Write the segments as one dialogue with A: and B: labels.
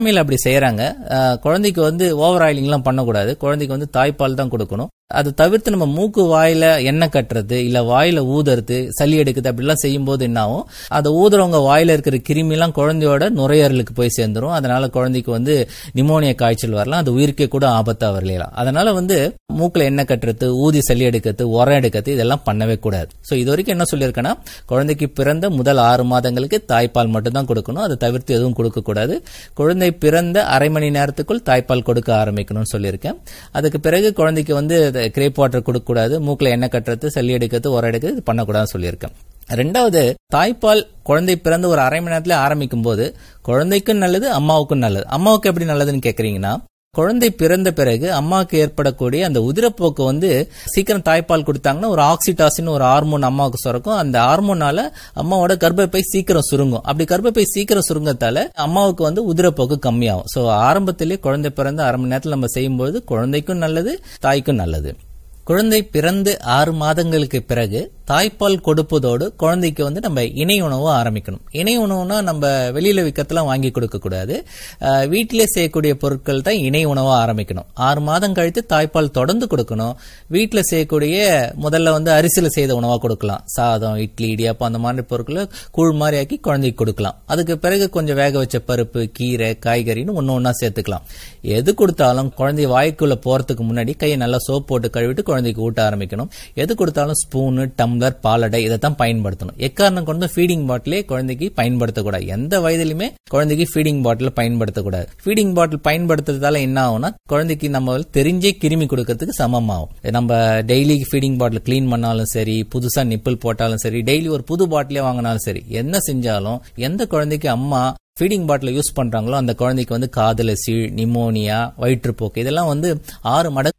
A: உண்மையில் அப்படி செய்யறாங்க அஹ், குழந்தைக்கு வந்து ஓவர் ஆயிலிங்லாம் பண்ணக்கூடாது குழந்தைக்கு வந்து தாய்ப்பால் தான் கொடுக்கணும் அதை தவிர்த்து நம்ம மூக்கு வாயில எண்ணெய் கட்டுறது இல்ல வாயில ஊதுறது சளி எடுக்குது அப்படிலாம் செய்யும்போது என்ன ஆகும் அதை ஊதுறவங்க வாயில இருக்கிற கிருமிலாம் குழந்தையோட நுரையீரலுக்கு போய் சேர்ந்துரும் அதனால குழந்தைக்கு வந்து நிமோனியா காய்ச்சல் வரலாம் அது உயிருக்கே கூட ஆபத்தா வரலாம் அதனால வந்து மூக்குல எண்ணெய் கட்டுறது ஊதி சளி எடுக்கிறது உரம் எடுக்கிறது இதெல்லாம் பண்ணவே கூடாது சோ இது வரைக்கும் என்ன சொல்லியிருக்கேன்னா குழந்தைக்கு பிறந்த முதல் ஆறு மாதங்களுக்கு தாய்ப்பால் மட்டும் தான் கொடுக்கணும் அதை தவிர்த்து எதுவும் கொடுக்க கூடாது குழந்தை பிறந்த அரை மணி நேரத்துக்குள் தாய்ப்பால் கொடுக்க ஆரம்பிக்கணும்னு சொல்லியிருக்கேன் அதுக்கு பிறகு குழந்தைக்கு வந்து கிரேப் வாட்டர் கொடுக்க கூடாது மூக்குல எண்ணெய் கட்டுறது சளி எடுக்கிறது உரம் எடுக்கிறது இது பண்ணக்கூடாதுன்னு சொல்லியிருக்கேன் ரெண்டாவது தாய்ப்பால் குழந்தை பிறந்து ஒரு அரை மணி நேரத்துல ஆரம்பிக்கும் போது குழந்தைக்கும் நல்லது அம்மாவுக்கும் நல்லது அம்மாவுக்கு எப்படி நல்லதுன்னு கேக்குறீங்கன்னா குழந்தை பிறந்த பிறகு அம்மாவுக்கு ஏற்படக்கூடிய அந்த உதிரப்போக்கு வந்து சீக்கிரம் தாய்ப்பால் கொடுத்தாங்கன்னா ஒரு ஆக்சிடாசின் ஒரு ஹார்மோன் அம்மாவுக்கு சுரக்கும் அந்த ஹார்மோனால அம்மாவோட கர்ப்பப்பை சீக்கிரம் சுருங்கும் அப்படி கர்ப்பப்பை சீக்கிரம் சுருங்கத்தால அம்மாவுக்கு வந்து உதிரப்போக்கு கம்மியாகும் சோ ஆரம்பத்திலேயே குழந்தை பிறந்த அரை மணி நேரத்துல நம்ம செய்யும்போது குழந்தைக்கும் நல்லது தாய்க்கும் நல்லது குழந்தை பிறந்து ஆறு மாதங்களுக்கு பிறகு தாய்ப்பால் கொடுப்பதோடு குழந்தைக்கு வந்து நம்ம இணை உணவு ஆரம்பிக்கணும் இணை உணவுனா நம்ம வெளியில விற்கிறதுலாம் வாங்கி கொடுக்க கூடாது அஹ், வீட்டிலே செய்யக்கூடிய பொருட்கள் தான் இணை உணவா ஆரம்பிக்கணும் ஆறு மாதம் கழித்து தாய்ப்பால் தொடர்ந்து கொடுக்கணும் வீட்டில் செய்யக்கூடிய முதல்ல வந்து அரிசியில் செய்த உணவா கொடுக்கலாம் சாதம் இட்லி இடியாப்பம் அந்த மாதிரி பொருட்களை கூழ் மாதிரி ஆக்கி குழந்தைக்கு கொடுக்கலாம் அதுக்கு பிறகு கொஞ்சம் வேக வச்ச பருப்பு கீரை காய்கறின்னு ஒன்று ஒன்றா சேர்த்துக்கலாம் எது கொடுத்தாலும் குழந்தை வாய்க்குள்ள போறதுக்கு முன்னாடி கையை நல்லா சோப் போட்டு கழுவிட்டு குழந்தைக்கு ஊட்ட ஆரம்பிக்கணும் எது கொடுத்தாலும் ஸ்பூனு டம்ளர் பாலடை இதை தான் பயன்படுத்தணும் எக்காரணம் கொண்டு ஃபீடிங் பாட்டிலே குழந்தைக்கு பயன்படுத்தக்கூடாது எந்த வயதிலுமே குழந்தைக்கு ஃபீடிங் பாட்டில் பயன்படுத்தக்கூடாது ஃபீடிங் பாட்டில் பயன்படுத்துறதால என்ன ஆகும்னா குழந்தைக்கு நம்ம தெரிஞ்சே கிருமி கொடுக்கறதுக்கு சமமாகும் நம்ம டெய்லி ஃபீடிங் பாட்டில் க்ளீன் பண்ணாலும் சரி புதுசா நிப்பிள் போட்டாலும் சரி டெய்லி ஒரு புது பாட்டிலே வாங்கினாலும் சரி என்ன செஞ்சாலும் எந்த குழந்தைக்கு அம்மா ஃபீடிங் பாட்டில் யூஸ் பண்றாங்களோ அந்த குழந்தைக்கு வந்து காதல சீழ் நிமோனியா வயிற்றுப்போக்கு இதெல்லாம் வந்து ஆறு மடங்கு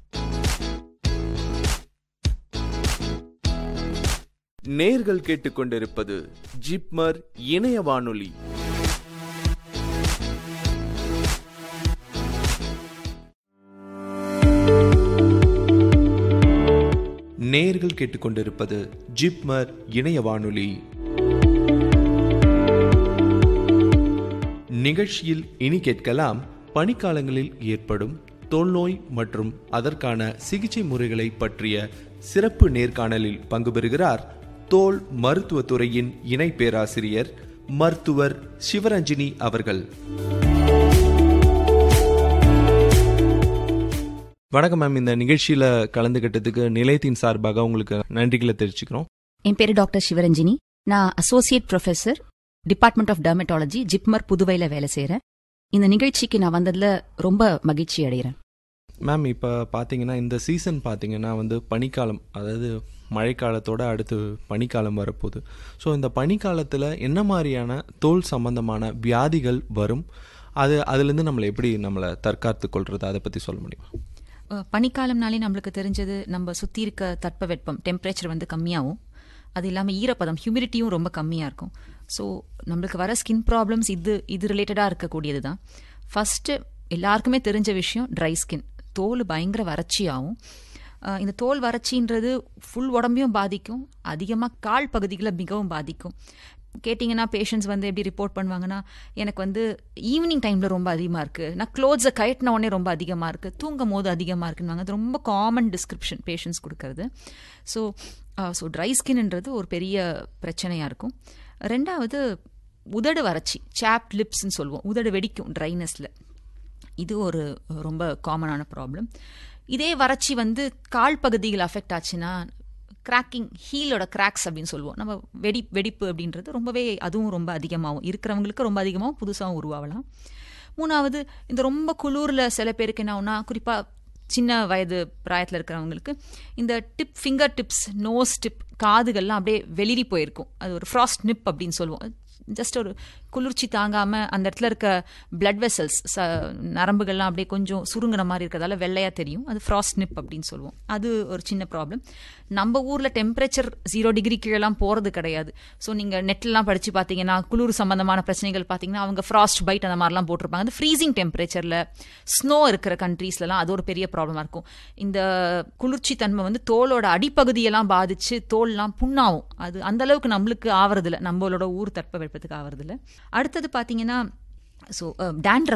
B: நேர்கள் கேட்டுக்கொண்டிருப்பது ஜிப்மர் இணைய வானொலி நேர்கள் கேட்டுக்கொண்டிருப்பது ஜிப்மர் இணைய வானொலி நிகழ்ச்சியில் இனி கேட்கலாம் பனிக்காலங்களில் ஏற்படும் தோல்நோய் மற்றும் அதற்கான சிகிச்சை முறைகளை பற்றிய சிறப்பு நேர்காணலில் பங்கு பெறுகிறார் தோல் மருத்துவத்துறையின் இணை பேராசிரியர் மருத்துவர் சிவரஞ்சினி அவர்கள் வணக்கம் மேம் இந்த நிகழ்ச்சியில கலந்துகிட்டதுக்கு நிலையத்தின் சார்பாக உங்களுக்கு நன்றிகளை தெரிவிச்சுக்கிறோம்
C: என் பேரு டாக்டர் சிவரஞ்சினி நான் associate professor department of dermatology JIPMER புதுவையில் வேலை செய்கிறேன் இந்த நிகழ்ச்சிக்கு நான் வந்ததில் ரொம்ப மகிழ்ச்சி அடைகிறேன்
B: மேம் இப்போ பார்த்தீங்கன்னா இந்த சீசன் பார்த்தீங்கன்னா வந்து பனிக்காலம் அதாவது மழைக்காலத்தோட அடுத்து பனிக்காலம் வரப்போகுது ஸோ இந்த பனிக்காலத்தில் என்ன மாதிரியான தோல் சம்பந்தமான வியாதிகள் வரும் அது அதுலேருந்து நம்மளை எப்படி நம்மளை தற்காத்து கொள்றது அதை பற்றி சொல்ல முடியுமா
C: அஹ், பனிக்காலம்னாலே நம்மளுக்கு தெரிஞ்சது நம்ம சுற்றி இருக்க தட்பவெப்பம் டெம்பரேச்சர் வந்து கம்மியாகும் அது இல்லாமல் ஈரப்பதம் ஹியூமிடிட்டியும் ரொம்ப கம்மியாக இருக்கும் ஸோ நம்மளுக்கு வர ஸ்கின் ப்ராப்ளம்ஸ் இது இது ரிலேட்டடாக இருக்கக்கூடியது தான் ஃபஸ்ட்டு எல்லாருக்குமே தெரிஞ்ச விஷயம் ட்ரை ஸ்கின் தோல் பயங்கர வறட்சியாகும் அஹ், இந்த தோல் வறட்சின்றது ஃபுல் உடம்பையும் பாதிக்கும் அதிகமாக கால் பகுதிகளை மிகவும் பாதிக்கும் கேட்டிங்கன்னா பேஷண்ட்ஸ் வந்து எப்படி ரிப்போர்ட் பண்ணுவாங்கன்னா எனக்கு வந்து ஈவினிங் டைமில் ரொம்ப அதிகமாக இருக்குது நான் க்ளோத்ஸை கயட்டின உடனே ரொம்ப அதிகமாக இருக்குது தூங்கும் போது அதிகமாக இருக்குன்னு அது ரொம்ப காமன் டிஸ்கிரிப்ஷன் பேஷண்ட்ஸ் கொடுக்கறது ஸோ ஸோ ட்ரை ஸ்கின்ன்றது ஒரு பெரிய பிரச்சனையாக இருக்கும் ரெண்டாவது உதடு வறட்சி சாப் லிப்ஸ்ன்னு சொல்லுவோம் உதடு வெடிக்கும் ட்ரைனஸில் இது ஒரு ரொம்ப காமனான ப்ராப்ளம் இதே வறட்சி வந்து கால் பகுதியில் அஃபெக்ட் ஆச்சுன்னா கிராக்கிங் ஹீலோட கிராக்ஸ் அப்படின்னு சொல்லுவோம் நம்ம வெடி வெடிப்பு அப்படின்றது ரொம்பவே அதுவும் ரொம்ப அதிகமாகும் இருக்கிறவங்களுக்கு ரொம்ப அதிகமாகவும் புதுசாகவும் உருவாகலாம் மூணாவது இந்த ரொம்ப குளூரில் சில பேருக்கு என்ன ஆகும்னா குறிப்பாக சின்ன வயது பிராயத்தில் இருக்கிறவங்களுக்கு இந்த tip finger tips nose tip காதுகள்லாம் அப்படியே வெளிரி போயிருக்கும் அது ஒரு ஃப்ராஸ்ட் நிப் அப்படின்னு சொல்லுவோம் ஜஸ்ட் ஒரு குளிர்ச்சி தாங்காமல் அந்த இடத்துல இருக்க பிளட் வெசல்ஸ் ச நரம்புகள்லாம் அப்படியே கொஞ்சம் சுருங்கின மாதிரி இருக்கிறதால வெள்ளையாக தெரியும் அது ஃப்ராஸ்ட் நிப் அப்படின்னு சொல்லுவோம் அது ஒரு சின்ன ப்ராப்ளம் நம்ம ஊரில் டெம்பரேச்சர் ஜீரோ டிகிரி கீழெல்லாம் போகிறது கிடையாது ஸோ நீங்கள் நெட்லாம் படித்து பார்த்தீங்கன்னா குளிர் சம்பந்தமான பிரச்சனைகள் பார்த்தீங்கன்னா அவங்க ஃப்ராஸ்ட் பைட் அந்த மாதிரிலாம் போட்டிருப்பாங்க அந்த ஃப்ரீசிங் டெம்பரேச்சரில் ஸ்னோ இருக்கிற கண்ட்ரீஸ்லலாம் அது ஒரு பெரிய ப்ராப்ளமாக இருக்கும் இந்த குளிர்ச்சி தன்மை வந்து தோலோட அடிப்பகுதியெல்லாம் பாதிச்சு தோல்லாம் புண்ணாகும் அது அந்த அளவுக்கு நம்மளுக்கு ஆவறதில்ல நம்மளோட ஊர் தட்பவெப்பத்துக்கு ஆவறதில்ல அடுத்தது பார்த்தீங்கன்னா ஸோ டேண்ட்ரஃப்